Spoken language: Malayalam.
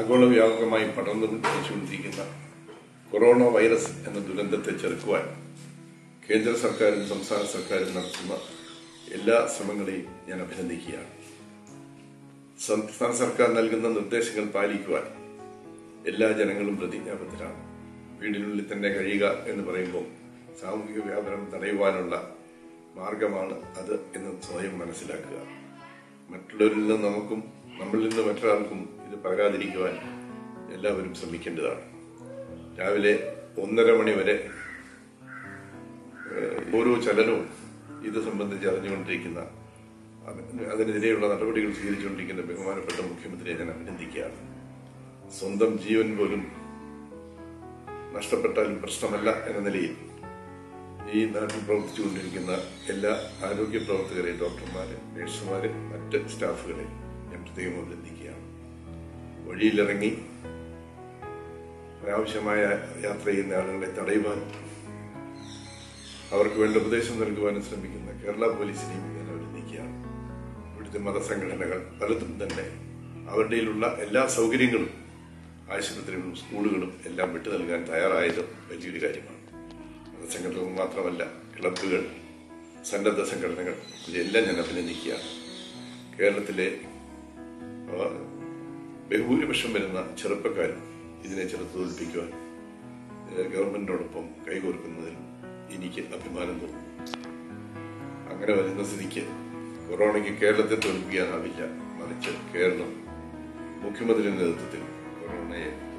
ആഗോള വ്യാപകമായി പടർന്നു പിടിച്ചുകൊണ്ടിരിക്കുന്ന കൊറോണ വൈറസ് എന്ന ദുരന്തത്തെ ചെറുക്കുവാൻ കേന്ദ്ര സർക്കാരും സംസ്ഥാന സർക്കാരും നടത്തുന്ന എല്ലാ ശ്രമങ്ങളെയും ഞാൻ അഭിനന്ദിക്കുകയാണ് സംസ്ഥാന സർക്കാർ നൽകുന്ന നിർദ്ദേശങ്ങൾ പാലിക്കുവാൻ എല്ലാ ജനങ്ങളും പ്രതിജ്ഞാബദ്ധരാണ് വീടിനുള്ളിൽ തന്നെ കഴിയുക എന്ന് പറയുമ്പോൾ സാമൂഹിക വ്യാപനം തടയുവാനുള്ള മാർഗമാണ് അത് എന്ന് സ്വയം മനസ്സിലാക്കുക മറ്റുള്ളവരിൽ നിന്ന് നമുക്കും നമ്മളിൽ നിന്ന് മറ്റൊരാൾക്കും ഇത് പകരാതിരിക്കുവാൻ എല്ലാവരും ശ്രമിക്കേണ്ടതാണ് രാവിലെ ഒന്നര മണി വരെ ഏഹ്, ഓരോ ചലനവും ഇത് സംബന്ധിച്ച് അറിഞ്ഞുകൊണ്ടിരിക്കുന്ന അതിന് അതിനെതിരെയുള്ള നടപടികൾ സ്വീകരിച്ചുകൊണ്ടിരിക്കുന്ന ബഹുമാനപ്പെട്ട മുഖ്യമന്ത്രിയെ ഞാൻ അഭിനന്ദിക്കുകയാണ് സ്വന്തം ജീവൻ പോലും നഷ്ടപ്പെട്ടാലും പ്രശ്നമല്ല എന്ന നിലയിൽ ഈ നാട്ടിൽ പ്രവർത്തിച്ചുകൊണ്ടിരിക്കുന്ന എല്ലാ ആരോഗ്യ പ്രവർത്തകരെ ഡോക്ടർമാരെ നഴ്സുമാരെ മറ്റ് സ്റ്റാഫുകളെ ഞാൻ പ്രത്യേകം അഭിനന്ദിക്കുകയാണ് വഴിയിലിറങ്ങി അനാവശ്യമായ യാത്ര ചെയ്യുന്ന ആളുകളെ തടയുവാനും അവർക്ക് വേണ്ട ഉപദേശം നൽകുവാനും ശ്രമിക്കുന്ന കേരള പോലീസിനെയും ഞാൻ അഭിനന്ദിക്കുകയാണ് ഇവിടുത്തെ മതസംഘടനകൾ പലതും തന്നെ അവരുടെയിലുള്ള എല്ലാ സൗകര്യങ്ങളും ആശുപത്രികളും സ്കൂളുകളും എല്ലാം വിട്ടു നൽകാൻ തയ്യാറായത് വലിയൊരു കാര്യമാണ് മതസംഘടനകൾ മാത്രമല്ല ക്ലബ്ബുകൾ സന്നദ്ധ സംഘടനകൾ ഇതെല്ലാം ഞാൻ അഭിനന്ദിക്കുകയാണ് കേരളത്തിലെ ആ, ബഹുഭൂരിപക്ഷം വരുന്ന ചെറുപ്പക്കാരും ഇതിനെ ചെറുത്ത് തോൽപ്പിക്കുവാൻ ഏഹ്, ഗവൺമെന്റിനോടൊപ്പം കൈകോർക്കുന്നതിൽ എനിക്ക് അഭിമാനം തോന്നുന്നു അങ്ങനെ വരുന്ന സ്ഥിതിക്ക് കൊറോണയ്ക്ക് കേരളത്തെ തോൽപ്പിക്കാനാവില്ല മറിച്ച് കേരളം മുഖ്യമന്ത്രിയുടെ നേതൃത്വത്തിൽ കൊറോണയെ